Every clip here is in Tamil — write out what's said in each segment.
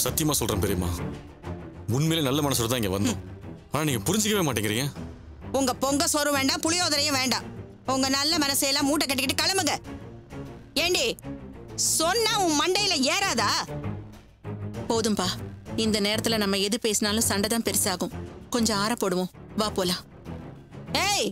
சத்தியமா சொல்றேன் பெரியம்மா உண்மையிலே நல்ல மனசோட தான் இங்க வந்தோம் ஆனா நீங்க புரிஞ்சிக்கவே மாட்டேங்கிறீங்க உங்க பொங்க சோறு வேண்டாம் புளியோதரையும் வேண்டாம் உங்க நல்ல மனசையெல்லாம் மூட்டை கட்டிக்கிட்டு கிளம்புங்க ஏண்டி சொன்னா உன் மண்டையில ஏறாதா போதும்பா இந்த நேரத்துல நம்ம எது பேசினாலும் சண்டை தான் பெருசாகும் கொஞ்சம் ஆற போடுவோம் வா போலாம் ஏய்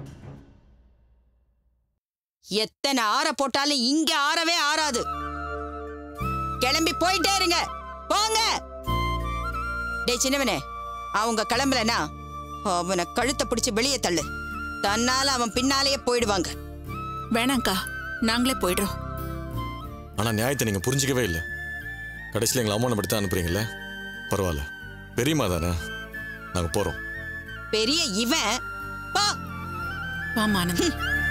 எத்தனை ஆற போட்டாலும் இங்க ஆறவே ஆறாது கிளம்பி போயிட்டே இருங்க போங்க டேய் சின்னவனே அவங்க கிளம்பலனா அவனை கழுத்தை பிடிச்சு வெளியே தள்ளு தன்னால அவன் பின்னாலேயே போயிடுவாங்க வேணாங்க்கா நாங்களே போயிடுறோம் ஆனா நியாயத்தை நீங்க புரிஞ்சிக்கவே இல்லை கடைசியில் எங்களை அவமானப்படுத்தி தான் அனுப்புறீங்களே பரவாயில்ல பெரியம்மா தானே நாங்க போறோம் பெரிய இவன் போ வாமா ஆனந்த்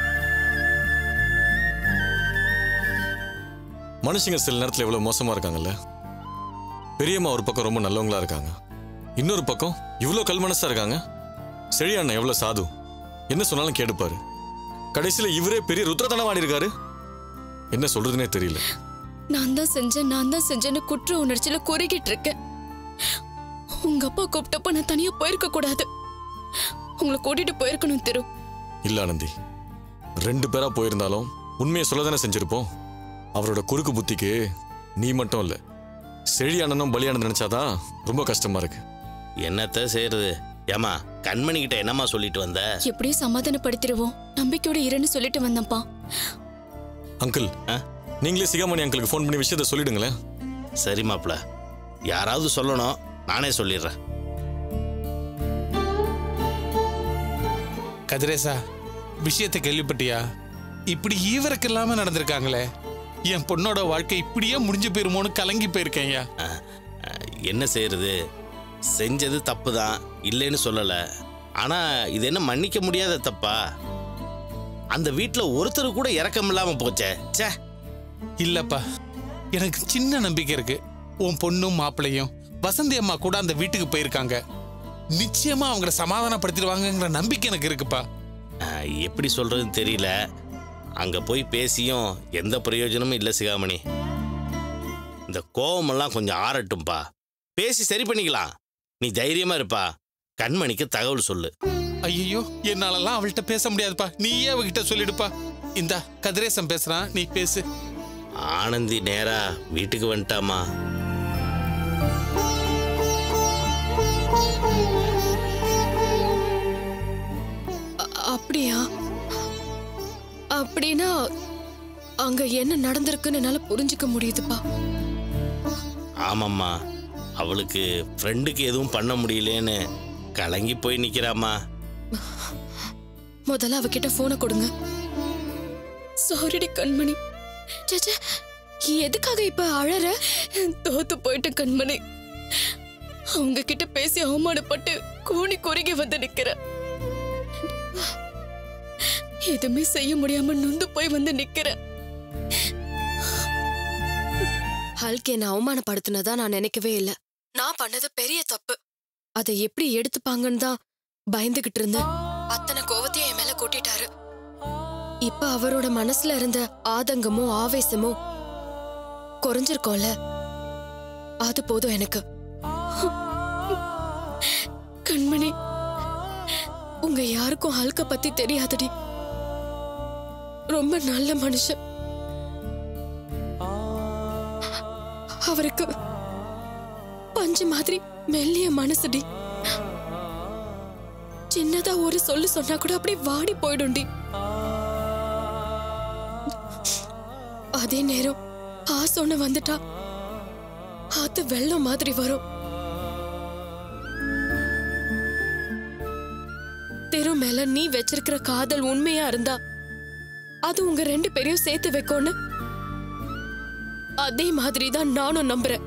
மனுஷங்க சில நேரத்தில் எவ்வளவு மோசமா இருக்காங்கல்ல பெரியம்மா ஒரு பக்கம் ரொம்ப நல்லவங்களா இருக்காங்க இன்னொரு பக்கம் இவ்வளோ கல்மனசா இருக்காங்க செழி அண்ணன் எவ்வளவு சாது என்ன சொன்னாலும் கேட்டுப்பாரு கடைசியில் இவரே பெரிய ருத்ரதனவாடி இருக்காரு என்ன சொல்றதுனே தெரியல நான் தான் செஞ்சேன் நான் தான் செஞ்சேன்னு குற்ற உணர்ச்சியில குறுகிட்டு இருக்கேன் உங்க அப்பா கூப்பிட்டப்ப நான் தனியா போயிருக்க கூடாது உங்களை கூட்டிட்டு போயிருக்கணும் திரு இல்ல ஆனந்தி ரெண்டு பேரா போயிருந்தாலும் உண்மையை சொல்ல தானே செஞ்சிருப்போம் அவரோட குறுக்கு புத்திக்கு நீ மட்டும் இல்ல செழி அண்ணனும் பலியானது நினைச்சாதான் ரொம்ப கஷ்டமா இருக்கு என்னத்த செய்யறது ஏமா கண்மணி கிட்ட என்னம்மா சொல்லிட்டு வந்த எப்படியும் சமாதானப்படுத்திடுவோம் நம்பிக்கையோட இருன்னு சொல்லிட்டு வந்தேன்ப்பா அங்கிள் ஆ? நீங்களே சிகாமணி அங்கிளுக்கு ஃபோன் பண்ணி விஷயத்த சொல்லிடுங்களேன் சரி மாப்ள யாராவது சொல்லணும் நானே சொல்லிடுறேன் கதிரேசா விஷயத்தை கேள்விப்பட்டியா இப்படி ஈவரக்கு இல்லாம நடந்திருக்காங்களே என் பொண்ணோட வாழ்க்கை இப்படியே முடிஞ்சு போயிருமோன்னு கலங்கி போயிருக்கேன்யா அஹ், அஹ், என்ன செய்யறது செஞ்சது தப்பு தான் இல்லைன்னு சொல்லல ஆனா இது என்ன மன்னிக்க முடியாத தப்பா அந்த வீட்ல ஒருத்தர் கூட இறக்கம் இல்லாம போச்சே ச்சே இல்லப்பா எனக்கு சின்ன நம்பிக்கை இருக்கு உன் பொண்ணும் மாப்பிள்ளையும் வசந்தி அம்மா கூட அந்த வீட்டுக்கு போயிருக்காங்க நிச்சயமா அவங்கள சமாதானப்படுத்திடுவாங்கங்கிற நம்பிக்கை எனக்கு இருக்குப்பா அஹ், எப்படி சொல்றதுன்னு தெரியல அங்க போய் பேசியும் எந்த பிரயோஜனமும் இல்லை சிகாமணி இந்த கோவமெல்லாம் கொஞ்சம் ஆறட்டும்பா பேசி சரி பண்ணிக்கலாம் நீ தைரியமா இருப்பா கண்மணிக்கு தகவல் சொல்லு ஐயோ என்னாலலாம் அவள்கிட்ட பேச முடியாதுப்பா நீயே அவகிட்ட சொல்லிடுப்பா இந்தா கதிரேசன் பேசுறான் நீ பேசு ஆனந்தி நேரா வீட்டுக்கு வந்துட்டாமா அ- அப்படியா அப்படின்னா அங்க என்ன நடந்திருக்குன்னு என்னால புரிஞ்சுக்க முடியுதுப்பா ஆமாம்மா அவளுக்கு ஃப்ரெண்டுக்கு எதுவும் பண்ண முடியலேன்னு கலங்கி போய் நிக்கிறாம்மா முதல்ல அவகிட்ட போனை கொடுங்க சாரிடி கண்மணி சேச்சே எதுக்காக இப்ப அழற தோத்து போயிட்ட கண்மணி அவங்க கிட்ட பேசி அவமானப்பட்டு கூணி குறுகி வந்து நிக்கிற எதுவுமே செய்ய முடியாம நொந்து போய் வந்து நிக்கிற ஹல்க் என்ன அவமானப்படுத்தினதா நான் நினைக்கவே இல்ல நான் பண்ணது பெரிய தப்பு அதை எப்படி எடுத்துப்பாங்கன்னு தான் பயந்துகிட்டு இருந்தேன் அத்தனை கோவத்தையும் என் மேல கூட்டிட்டாரு இப்ப அவரோட மனசுல இருந்த ஆதங்கமோ ஆவேசமோ குறைஞ்சிருக்கோம்ல அது போதும் எனக்கு கண்மணி உங்க யாருக்கும் ஹல்க பத்தி தெரியாதடி ரொம்ப நல்ல மனுஷன் அவருக்கு பஞ்சு மாதிரி மெல்லிய மனசுடி சின்னதா ஒரு சொல்லு சொன்னா கூட அப்படியே வாடி போயிடும்டி அதே நேரம் ஆசோன்னு வந்துட்டா ஆத்து வெள்ளம் மாதிரி வரும் தெரு மேல நீ வச்சிருக்கிற காதல் உண்மையா இருந்தா அது உங்க ரெண்டு பேரையும் சேர்த்து வைக்கும்னு அதே மாதிரி தான் நானும் நம்புறேன்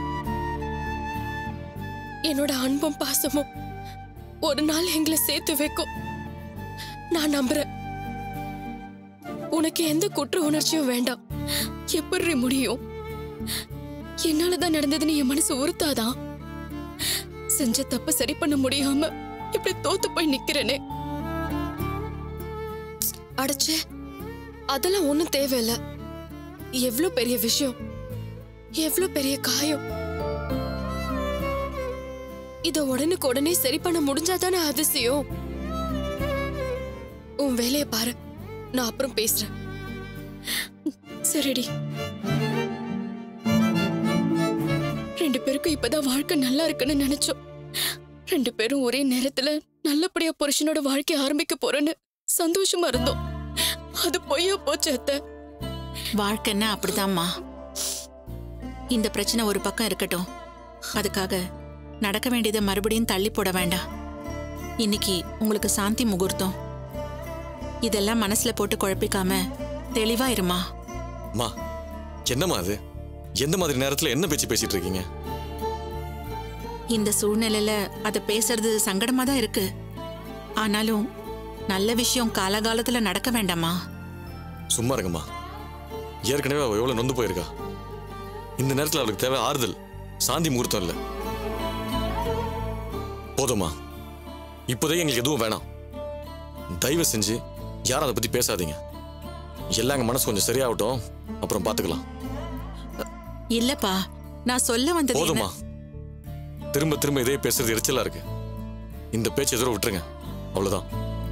என்னோட அன்பும் பாசமும் ஒரு நாள் எங்களை சேர்த்து வைக்கும் நான் நம்புறேன் உனக்கு எந்த குற்ற உணர்ச்சியும் வேண்டாம் எப்படி முடியும் என்னாலதான் நடந்ததுன்னு என் மனசு உறுத்தாதான் செஞ்ச தப்ப சரி பண்ண முடியாம இப்படி தோத்து போய் நிக்கிறேனே அடச்சே அதெல்லாம் ஒண்ணும் தேவையில்ல எவ்ளோ பெரிய விஷயம் எவ்ளோ பெரிய காயம் இத உடனுக்கு உடனே சரி பண்ண முடிஞ்சாதானே அதிசயம் உன் வேலைய பாரு நான் அப்புறம் பேசுறேன் சரிடி ரெண்டு பேருக்கும் இப்பதான் வாழ்க்கை நல்லா இருக்குன்னு நினைச்சோம் ரெண்டு பேரும் ஒரே நேரத்துல நல்லபடியா புருஷனோட வாழ்க்கை ஆரம்பிக்க போறேன்னு சந்தோஷமா இருந்தோம் அது பொய்யா போச்சு அத்தை வாழ்க்கைன்னா அப்படிதாம்மா இந்த பிரச்சனை ஒரு பக்கம் இருக்கட்டும் அதுக்காக நடக்க வேண்டியதை மறுபடியும் தள்ளி போட வேண்டாம் இன்னைக்கு உங்களுக்கு சாந்தி முகூர்த்தம் இதெல்லாம் மனசுல போட்டு குழப்பிக்காம தெளிவா இருமா அம்மா என்னம்மா அது எந்த மாதிரி நேரத்துல என்ன பேச்சு பேசிட்டு இருக்கீங்க இந்த சூழ்நிலையில அதை பேசுறது சங்கடமா தான் இருக்கு ஆனாலும் நல்ல விஷயம் காலகாலத்துல நடக்க வேண்டாமா சும்மா இருங்கம்மா ஏற்கனவே அவ எவ்வளவு நொந்து போயிருக்கா இந்த நேரத்துல அவளுக்கு தேவை ஆறுதல் சாந்தி முகூர்த்தம் இல்ல போதுமா இப்போதைக்கு எங்களுக்கு எதுவும் வேணாம் தயவு செஞ்சு யாரும் அதை பத்தி பேசாதீங்க எல்லாம் எங்க மனசு கொஞ்சம் சரியாகட்டும் அப்புறம் பாத்துக்கலாம் இல்லப்பா நான் சொல்ல வந்தது என்ன- போதுமா திரும்ப திரும்ப இதே பேசுறது எரிச்சலா இருக்கு இந்த பேச்சு எதிர விட்டுருங்க அவ்வளவுதான்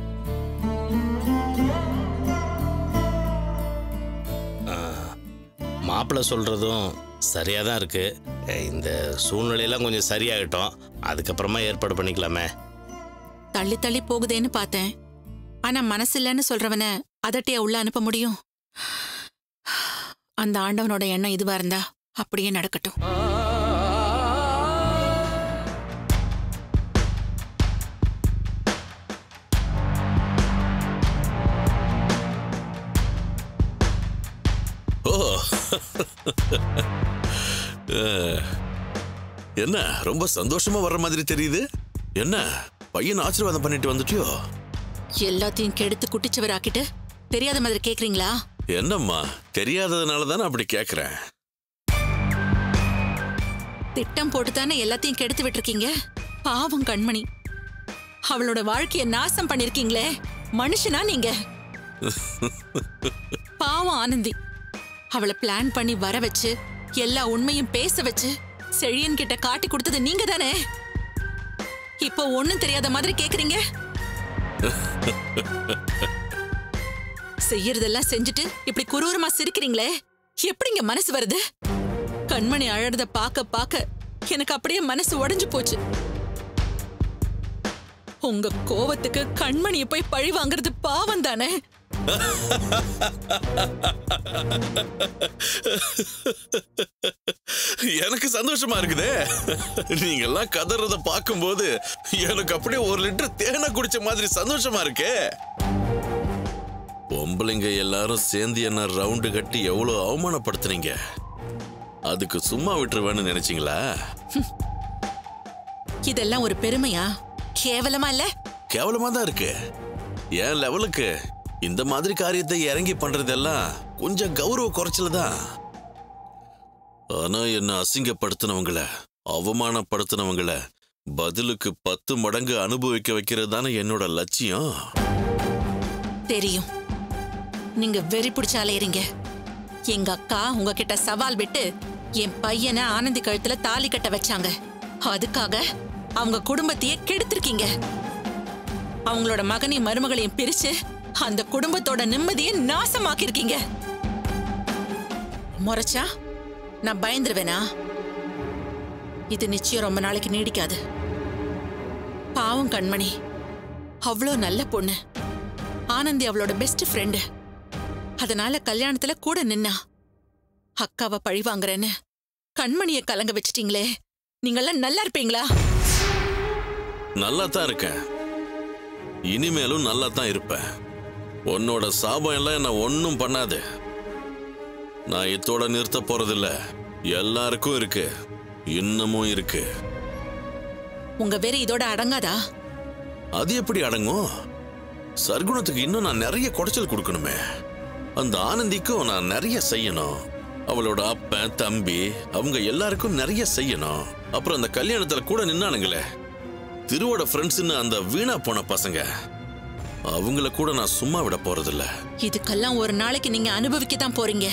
மாப்பிள்ளை சொல்கிறதும் சரியாக தான் இருக்கு அஹ் இந்த சூழ்நிலையெல்லாம் கொஞ்சம் சரியாகட்டும் அதுக்கப்புறமா ஏற்பாடு பண்ணிக்கலாமே தள்ளி தள்ளி போகுதேன்னு பார்த்தேன் ஆனா மனசு இல்லைன்னு சொல்றவன அதட்டியா உள்ள அனுப்ப முடியும் அந்த ஆண்டவனோட எண்ணம் இதுவா இருந்தா அப்படியே நடக்கட்டும் ஓ அஹ், என்ன ரொம்ப சந்தோஷமா வர்ற மாதிரி தெரியுது என்ன பையன் ஆசீர்வாதம் பண்ணிட்டு வந்துட்டியோ எல்லாத்தையும் கெடுத்து குட்டிச்சவராக்கிட்டு தெரியாத மாதிரி கேக்குறீங்களா என்னம்மா தெரியாததுனால தானே அப்படி கேக்குறேன் திட்டம் போட்டு தானே எல்லாத்தையும் கெடுத்து விட்டுருக்கீங்க பாவம் கண்மணி அவளோட வாழ்க்கைய நாசம் பண்ணிருக்கீங்களே மனுஷனா நீங்க பாவம் ஆனந்தி அவளை பிளான் பண்ணி வர வச்சு எல்லா உண்மையும் பேச வச்சு செழியன் கிட்ட காட்டி கொடுத்தது நீங்க தானே இப்போ ஒண்ணும் தெரியாத மாதிரி கேக்குறீங்க செய்யறதெல்லாம் செஞ்சுட்டு இப்படி குரூரமா சிரிக்கிறீங்களே எப்படிங்க மனசு வருது கண்மணி அழறத பாக்க பாக்க எனக்கு அப்படியே மனசு உடைஞ்சு போச்சு உங்க கோவத்துக்கு கண்மணியை போய் பழி வாங்குறது பாவம் தானே எனக்கு சந்தோஷமா இருக்குதே நீங்க எல்லாம் கதறத பார்க்கும்போது எனக்கு அப்படியே ஒரு லிட்டர் தேனை குடிச்ச மாதிரி சந்தோஷமா இருக்கே பொம்பளைங்க எல்லாரும் சேர்ந்து என்ன ரவுண்டு கட்டி எவ்வளவு அவமானப்படுத்துறீங்க அதுக்கு சும்மா விட்டுருவேன்னு நினைச்சீங்களா இதெல்லாம் ஒரு பெருமையா கேவலமா இல்ல கேவலமா தான் இருக்கு என் லெவலுக்கு இந்த மாதிரி காரியத்தை இறங்கி பண்றதெல்லாம் கொஞ்சம் கௌரவ குறைச்சல தான் ஆனா என்ன அசிங்கப்படுத்தினவங்கள அவமானப்படுத்தினவங்கள பதிலுக்கு பத்து மடங்கு அனுபவிக்க வைக்கிறது தானே என்னோட லட்சியம் தெரியும் நீங்க வெறி பிடிச்ச அலையறீங்க எங்க அக்கா உங்ககிட்ட சவால் விட்டு என் பையனை ஆனந்தி கழுத்துல தாலி கட்ட வச்சாங்க அதுக்காக அவங்க குடும்பத்தையே கெடுத்திருக்கீங்க அவங்களோட மகனையும் மருமகளையும் பிரிச்சு அந்த குடும்பத்தோட நிம்மதியை நாசமாக்கிருக்கீங்க முறைச்சா நான் பயந்துருவேனா இது நிச்சயம் ரொம்ப நாளைக்கு நீடிக்காது பாவம் கண்மணி அவ்வளோ நல்ல பொண்ணு ஆனந்தி அவளோட பெஸ்ட் ஃப்ரெண்டு அதனால கல்யாணத்துல கூட நின்னா அக்காவை பழி வாங்குறேன்னு கண்மணிய கலங்க வச்சிட்டீங்களே நீங்கெல்லாம் நல்லா இருப்பீங்களா நல்லா தான் இருக்கேன் இனிமேலும் நல்லா தான் இருப்பேன் உன்னோட சாபம் எல்லாம் என்ன ஒன்றும் பண்ணாது நான் இத்தோட நிறுத்த போறதில்ல எல்லாருக்கும் இருக்கு இன்னமும் இருக்கு உங்க வெறி இதோட அடங்காதா அது எப்படி அடங்கும் சர்க்குணத்துக்கு இன்னும் நான் நிறைய குடைச்சல் கொடுக்கணுமே அந்த ஆனந்திக்கும் நான் நிறைய செய்யணும் அவளோட அப்பன் தம்பி அவங்க எல்லாருக்கும் நிறைய செய்யணும் அப்புறம் அந்த கல்யாணத்துல கூட நின்னானுங்களே திருவோட ஃப்ரெண்ட்ஸ்னு அந்த வீணா போன பசங்க அவங்கள கூட நான் சும்மா விட போறதில்ல இதுக்கெல்லாம் ஒரு நாளைக்கு நீங்க அனுபவிக்க தான் போறீங்க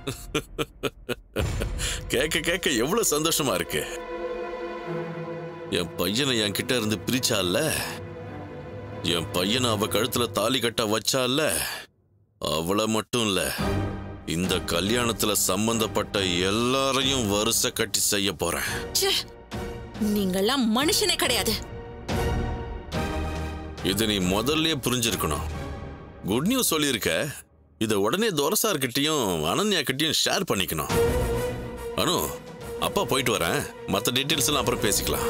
கேட்க கேட்க எவ்வளவு சந்தோஷமா இருக்கு என் பையனை என் கிட்ட இருந்து பிரிச்சால என் பையனை அவ கழுத்துல தாலி கட்ட வச்சால அவளை மட்டும் இல்ல இந்த கல்யாணத்துல சம்பந்தப்பட்ட எல்லாரையும் வருஷ கட்டி செய்ய போறேன் ச்சே, நீங்கெல்லாம் மனுஷனே கிடையாது இது நீ முதல்லயே புரிஞ்சிருக்கணும் குட் நியூஸ் சொல்லியிருக்க இதை உடனே துரசார்கிட்டையும் அனன்யா கிட்டயும் ஷேர் பண்ணிக்கணும் அனு அப்பா போயிட்டு வரேன் மற்ற டீட்டெயில்ஸ் எல்லாம் அப்புறம் பேசிக்கலாம்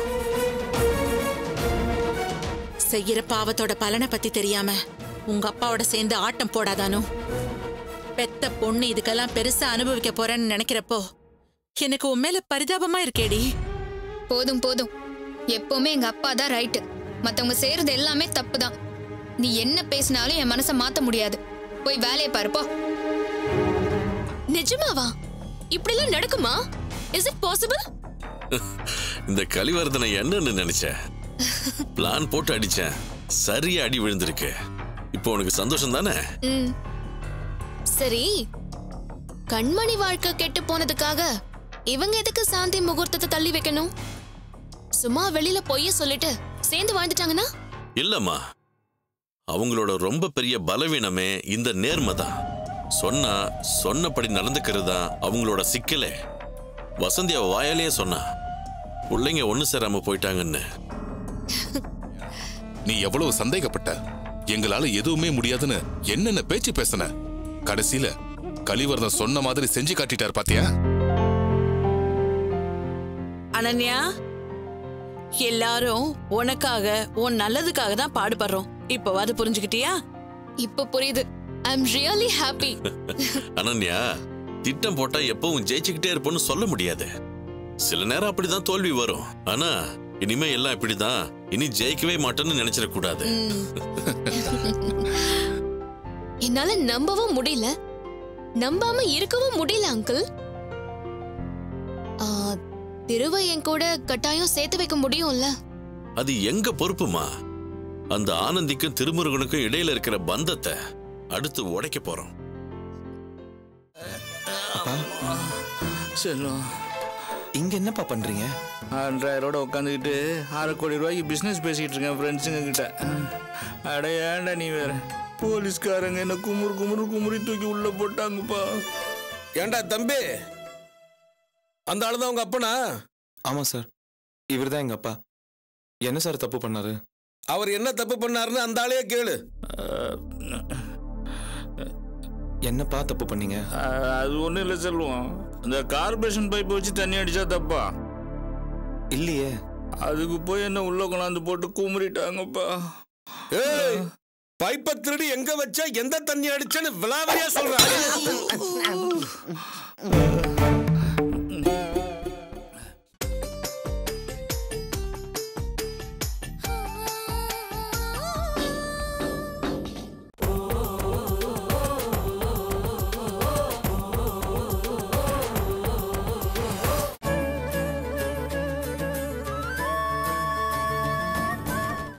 செய்யற பாவத்தோட பலனை பத்தி தெரியாம உங்க அப்பாவோட சேர்ந்து ஆட்டம் போடாதானோ பெத்த பொண்ணு இதுக்கெல்லாம் பெருசா அனுபவிக்க போறேன்னு நினைக்கிறப்போ எனக்கு உன் மேல பரிதாபமா இருக்கேடி போதும் போதும் எப்பவுமே எங்க அப்பா தான் ரைட்டு மத்தவங்க செய்யறது எல்லாமே தப்பு தான் நீ என்ன பேசினாலும் என் மனசை மாத்த முடியாது போய் வேலையை பாரு போ நிஜமாவா இப்படிலாம் நடக்குமா இஸ் இட் பாசிபிள் இந்த கலிவர்தனை என்னன்னு நினைச்சேன் பிளான் போட்டு அடிச்சேன் சரியா அடி விழுந்திருக்கு இப்போ உனக்கு சந்தோஷம் தானே ம் சரி கண்மணி வாழ்க்கை கெட்டு போனதுக்காக இவங்க எதுக்கு சாந்தி முகூர்த்தத்தை தள்ளி வைக்கணும் சும்மா வெளியில பொய்ய சொல்லிட்டு சேர்ந்து வாழ்ந்துட்டாங்கன்னா இல்லம்மா அவங்களோட ரொம்ப பெரிய பலவீனமே இந்த நேர்மை தான் சொன்னா சொன்னபடி நடந்துக்கிறது தான் அவங்களோட சிக்கலே வசந்தி அவ வாயாலேயே சொன்னா பிள்ளைங்க ஒண்ணு சேராம போயிட்டாங்கன்னு நீ எவ்வளவு சந்தேகப்பட்ட எங்களால எதுவுமே முடியாதுன்னு என்னென்ன பேச்சு பேசின கடைசியில கலிவர்தன் சொன்ன மாதிரி செஞ்சு காட்டிட்டார் பாத்தியா அனன்யா எல்லாரும் உனக்காக உன் நல்லதுக்காக தான் பாடுபடுறோம் இப்போவாது புரிஞ்சுக்கிட்டியா இப்ப புரியுது I am really happy Ananya திட்டம் போட்டா எப்பவும் ஜெயிச்சுக்கிட்டே இருப்போம்னு சொல்ல முடியாது சில நேரம் அப்படிதான் தோல்வி வரும் ஆனா இனிமே எல்லாம் இப்படிதான் இனி ஜெயிக்கவே மாட்டேன்னு நினைச்சிடக்கூடாது என்னால நம்பவும் முடியல நம்பாம இருக்கவும் முடியல அங்கிள் ஆ, திருவை என் கூட கட்டாயம் சேர்த்து வைக்க முடியும்ல அது எங்க பொறுப்புமா அந்த ஆனந்திக்கும் திருமுருகனுக்கும் இடையில இருக்கிற பந்தத்தை அடுத்து உடைக்க போறோம் செல்லும் இங்க என்னப்பா பண்றீங்க ஆண்ட்ராயரோட உட்காந்துக்கிட்டு அரை கோடி ரூபாய்க்கு பிஸ்னஸ் பேசிக்கிட்டு இருக்கேன் ஃப்ரெண்ட்ஸுங்க கிட்ட அட ஏன்டா நீ வேற போலீஸ்காரங்க என்ன குமுறு குமுறு குமுறி தூக்கி உள்ள போட்டாங்கப்பா ஏண்டா தம்பி அந்த ஆளு தான் உங்க அப்பனா ஆமா சார் இவர்தான் எங்க அப்பா என்ன சார் தப்பு பண்ணாரு அவர் என்ன தப்பு பண்ணாருன்னு அந்த ஆளையே கேளு என்னப்பா தப்பு பண்ணீங்க அஹ், அது ஒன்றும் இல்லை செல்வம் இந்த கார்பரேஷன் பைப்பை வச்சு தண்ணி அடிச்சா தப்பா இல்லையே அதுக்கு போய் என்ன உள்ள கொண்டாந்து போட்டு குமுறிட்டாங்கப்பா ஏய் பைப்பை திருடி எங்க வச்சா எந்த தண்ணி அடிச்சேன்னு விளாவரியா சொல்றாங்க